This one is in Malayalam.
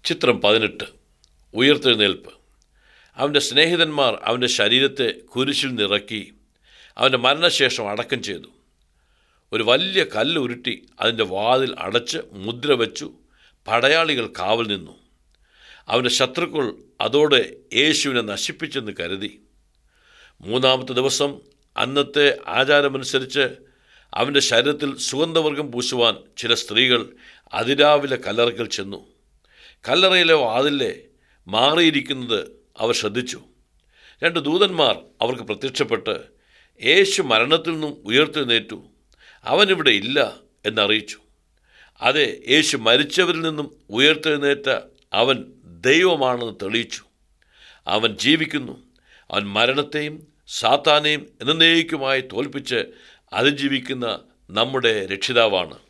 ചിത്രം പതിനെട്ട് ഉയർത്തെഴുന്നേൽപ്പ് അവൻ്റെ സ്നേഹിതന്മാർ അവൻ്റെ ശരീരത്തെ കുരിശിൽ നിറക്കി അവൻ്റെ മരണശേഷം അടക്കം ചെയ്തു ഒരു വലിയ കല്ല് ഉരുട്ടി അതിൻ്റെ വാതിൽ അടച്ച് മുദ്ര വെച്ചു പടയാളികൾ കാവൽ നിന്നു അവൻ്റെ ശത്രുക്കൾ അതോടെ യേശുവിനെ നശിപ്പിച്ചെന്ന് കരുതി മൂന്നാമത്തെ ദിവസം അന്നത്തെ ആചാരമനുസരിച്ച് അവൻ്റെ ശരീരത്തിൽ സുഗന്ധവർഗം പൂശുവാൻ ചില സ്ത്രീകൾ അതിരാവിലെ കല്ലറക്കൽ ചെന്നു കല്ലറയിലെ വാതിലെ മാറിയിരിക്കുന്നത് അവർ ശ്രദ്ധിച്ചു രണ്ട് ദൂതന്മാർ അവർക്ക് പ്രത്യക്ഷപ്പെട്ട് യേശു മരണത്തിൽ നിന്നും ഉയർത്തെഴുന്നേറ്റു അവനിവിടെ ഇല്ല എന്നറിയിച്ചു അതെ യേശു മരിച്ചവരിൽ നിന്നും ഉയർത്തെഴുന്നേറ്റ അവൻ ദൈവമാണെന്ന് തെളിയിച്ചു അവൻ ജീവിക്കുന്നു അവൻ മരണത്തെയും സാത്താനെയും എന്നേക്കുമായി തോൽപ്പിച്ച് അതിജീവിക്കുന്ന നമ്മുടെ രക്ഷിതാവാണ്